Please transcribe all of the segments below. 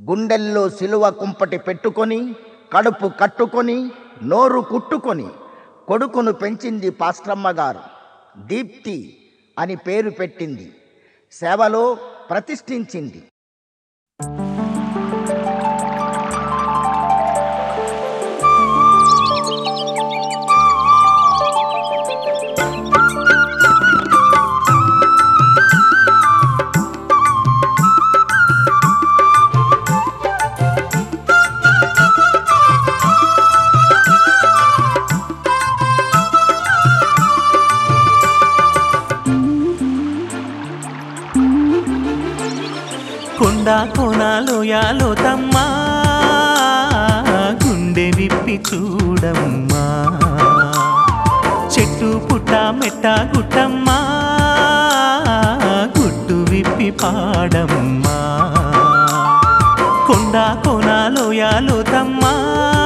గుండెల్లో సిలువ కుంపటి పెట్టుకొని కడుపు కట్టుకొని నోరు కుట్టుకొని కొడుకును పెంచింది పాస్ట్రమ్మ గారు దీప్తి అని పేరు పెట్టింది సేవలో ప్రతిష్ఠించింది కొండ కోనాలో యాలో తమ్మా గుండె విప్పి చూడమ్మా చెట్టు పుట్ట మెట్ట గుట్టమ్మా గుట్టు విప్పి పాడమ్మా కొండ కోనాలో యాలో తమ్మా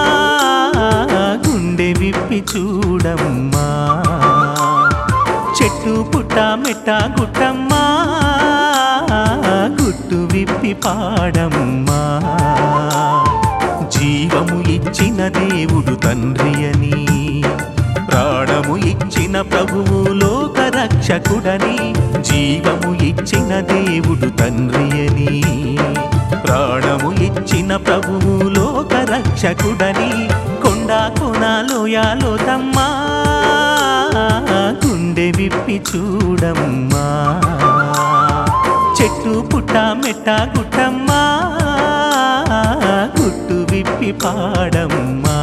గుండె విప్పి చూడమ్మా చెట్టు పుట్ట మెట్ట గుట్టమ్మా గుట్టు విప్పి పాడమ్మా జీవము ఇచ్చిన దేవుడు తండ్రి అని ప్రాణము ఇచ్చిన ప్రభువు లోక రక్షకుడని జీవము ఇచ్చిన దేవుడు తండ్రి అని ప్రాణము ఇచ్చిన ప్రభువు లోక రక్షకుడని కొండ కొనాలో యాలో తమ్మా గుండె విప్పి చూడమ్మా చెట్టు పుట్ట మెట్ట గుట్టమ్మా గుట్టు విప్పి పాడమ్మా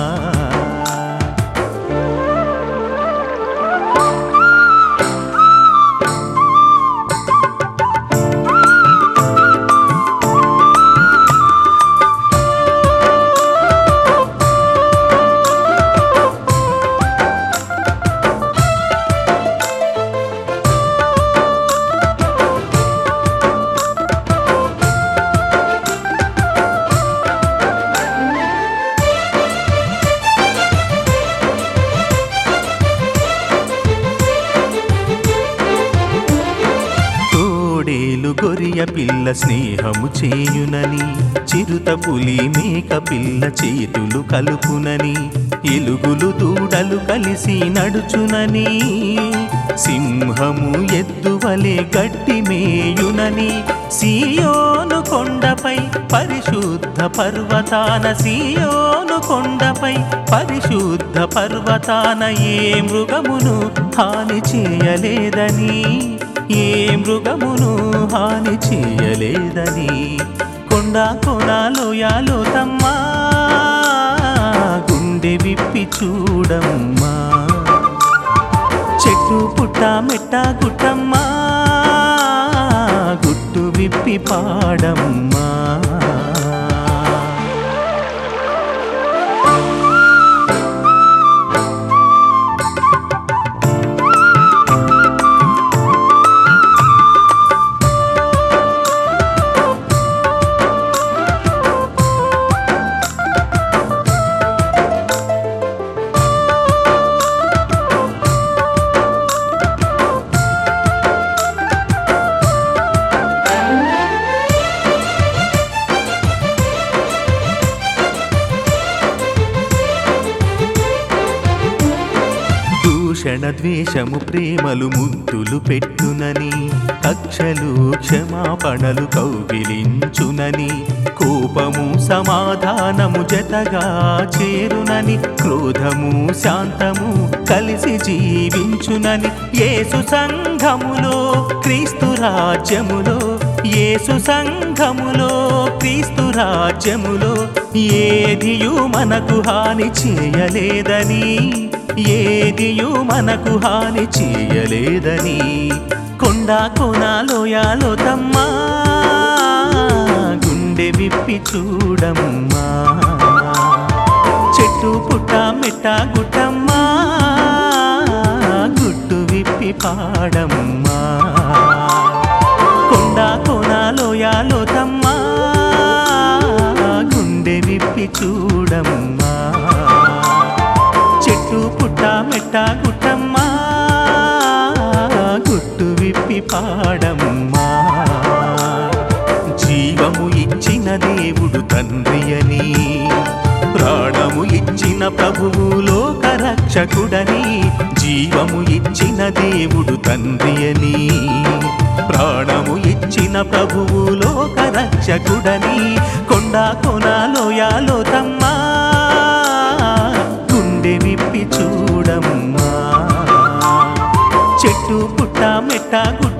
తోడేలు గొరియ పిల్ల స్నేహము చేయునని చిరుత పులి మేక పిల్ల చేతులు కలుపునని ఎలుగులు దూడలు కలిసి నడుచునని సింహము ఎద్దువలే గట్టి మేయునని సియోను కొండపై పరిశుద్ధ పర్వతాన సియోను కొండపై పరిశుద్ధ పర్వతాన ఏ మృగమును హాని చేయలేదని ఏ మృగమును హాని చేయలేదని కొండ కొనాలో యాలో తమ్మా గుండె విప్పి చూడమ్మా చెట్టు పుట్ట మెట్ట గుట్టమ్మా గుట్టు విప్పి పాడమ్మా దూషణ ద్వేషము ప్రేమలు ముద్దులు పెట్టునని కక్షలు క్షమాపణలు కౌగిలించునని కోపము సమాధానము జతగా చేరునని క్రోధము శాంతము కలిసి జీవించునని యేసు సంఘములో క్రీస్తు రాజ్యములో యేసు సంఘములో క్రీస్తు రాజ్యములో ఏదియు మనకు హాని చేయలేదని ఏదియు మనకు హాని చేయలేదని కొండ కొనాలో యాలో తమ్మా గుండె విప్పి చూడమ్మా చెట్టు పుట్ట మెట్ట గుట్టమ్మా గుట్టు విప్పి పాడమ్మా కొండ కొనాలో యాలో తమ్మా గుండె విప్పి చూడమ్మా చెట్టు పుట్ట మెట్ట గుట్టమ్మా గుట్టు విప్పి పాడమ్మా జీవము ఇచ్చిన దేవుడు దేవుడు తండ్రి అని ప్రాణము ఇచ్చిన ప్రభువు లోక రక్షకుడని జీవము ఇచ్చిన దేవుడు తండ్రి అని ప్రాణము ఇచ్చిన ప్రభువు లోక రక్షకుడని కొండ కొనాలోయాలో తమ్మా గుండె విప్పి చూడమ్మా చెట్టు పుట్ట మెట్ట గుట్ట